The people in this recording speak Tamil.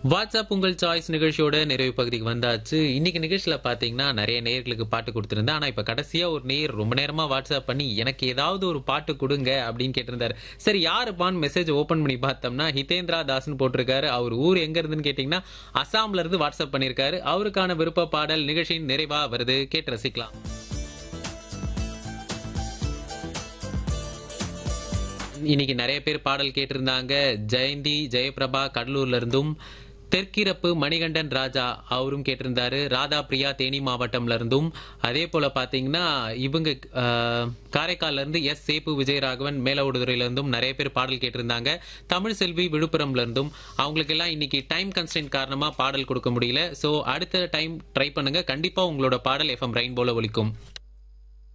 வாட்ஸ்அப் உங்கள் சாய்ஸ் நிகழ்ச்சியோட நிறைவு பகுதிக்கு வந்தாச்சு இன்னைக்கு நிகழ்ச்சியில பாத்தீங்கன்னா நிறைய நேயர்களுக்கு பாட்டு கொடுத்திருந்தேன் ஆனா இப்ப கடைசியா ஒரு நேயர் ரொம்ப நேரமா வாட்ஸ்அப் பண்ணி எனக்கு ஏதாவது ஒரு பாட்டு கொடுங்க அப்படின்னு கேட்டிருந்தாரு சரி யாருப்பான்னு மெசேஜ் ஓபன் பண்ணி பார்த்தோம்னா ஹிதேந்திரா தாஸ்னு போட்டிருக்காரு அவர் ஊர் எங்க இருந்துன்னு கேட்டீங்கன்னா அசாம்ல இருந்து வாட்ஸ்அப் பண்ணிருக்காரு அவருக்கான விருப்ப பாடல் நிகழ்ச்சியின் நிறைவா வருது கேட்டு ரசிக்கலாம் இன்னைக்கு நிறைய பேர் பாடல் கேட்டிருந்தாங்க ஜெயந்தி ஜெயபிரபா கடலூர்ல இருந்தும் தெற்கிரப்பு மணிகண்டன் ராஜா அவரும் கேட்டிருந்தாரு ராதா பிரியா தேனி மாவட்டம்ல இருந்தும் அதே போல பாத்தீங்கன்னா இவங்க ஆஹ், காரைக்கால்ல இருந்து எஸ் சேப்பு விஜயராகவன் மேலவுடுதுறையில இருந்தும் நிறைய பேர் பாடல் கேட்டிருந்தாங்க தமிழ் செல்வி விழுப்புரம்ல இருந்தும் அவங்களுக்கு எல்லாம் இன்னைக்கு டைம் கன்ஸ்டன்ட் காரணமா பாடல் கொடுக்க முடியல சோ அடுத்த டைம் ட்ரை பண்ணுங்க கண்டிப்பா உங்களோட பாடல் எஃப்எம் ரெயின்போல ஒலிக்கும்